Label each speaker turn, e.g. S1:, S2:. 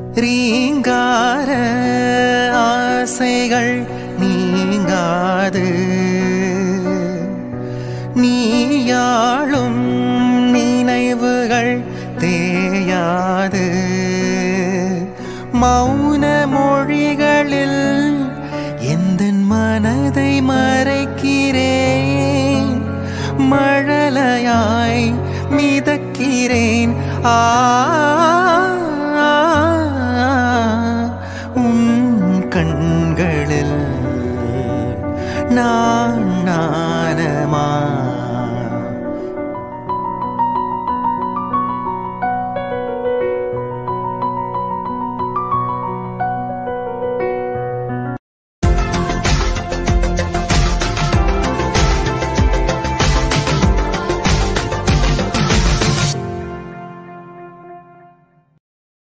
S1: ரீங்கார ஆசைகள் நீங்காது நீயாளும் நினைவுகள் தேயாது மௌன மொழிகளில் எந்த மனதை மறைக்கிறேன் மழலையாய் மிதக்கிறேன் ஆ உன் கண்களில் நான் நான்